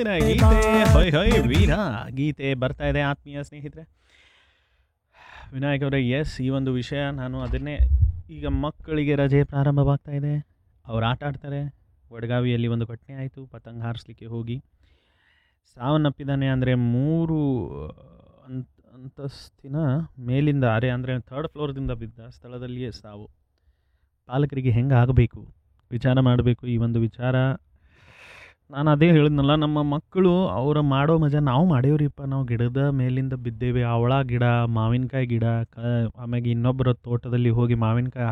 ಮುಂದಿನ ಗೀತೆ ಹೊಯ್ ಹೊಯ್ ವೀರ ಗೀತೆ ಬರ್ತಾ ಇದೆ ಆತ್ಮೀಯ ಸ್ನೇಹಿತರೆ ವಿನಾಯಕ್ ಅವರೇ ಎಸ್ ಈ ಒಂದು ವಿಷಯ ನಾನು ಅದನ್ನೇ ಈಗ ಮಕ್ಕಳಿಗೆ ರಜೆ ಪ್ರಾರಂಭವಾಗ್ತಾ ಇದೆ ಅವ್ರು ಆಟ ಆಡ್ತಾರೆ ವಡಗಾವಿಯಲ್ಲಿ ಒಂದು ಘಟನೆ ಆಯಿತು ಪತಂಗ ಹಾರಿಸ್ಲಿಕ್ಕೆ ಹೋಗಿ ಸಾವನ್ನಪ್ಪಿದ್ದಾನೆ ಅಂದರೆ ಮೂರು ಅಂತ ಅಂತಸ್ತಿನ ಮೇಲಿಂದ ಅರೆ ಅಂದರೆ ಥರ್ಡ್ ಫ್ಲೋರ್ದಿಂದ ಬಿದ್ದ ಸ್ಥಳದಲ್ಲಿಯೇ ಸಾವು ಪಾಲಕರಿಗೆ ಹೆಂಗೆ ಆಗಬೇಕು ವಿಚಾರ ಮಾಡಬೇಕು ಈ ಒಂದು ವಿಚಾರ ನಾನು ಅದೇ ಹೇಳಿದ್ನಲ್ಲ ನಮ್ಮ ಮಕ್ಕಳು ಅವರ ಮಾಡೋ ಮಜಾ ನಾವು ಮಾಡೇವ್ರಿಪ್ಪ ನಾವು ಗಿಡದ ಮೇಲಿಂದ ಬಿದ್ದೇವೆ ಅವಳ ಗಿಡ ಮಾವಿನಕಾಯಿ ಗಿಡ ಕ ಆಮ್ಯಾಗೆ ಇನ್ನೊಬ್ಬರ ತೋಟದಲ್ಲಿ ಹೋಗಿ ಮಾವಿನಕಾಯಿ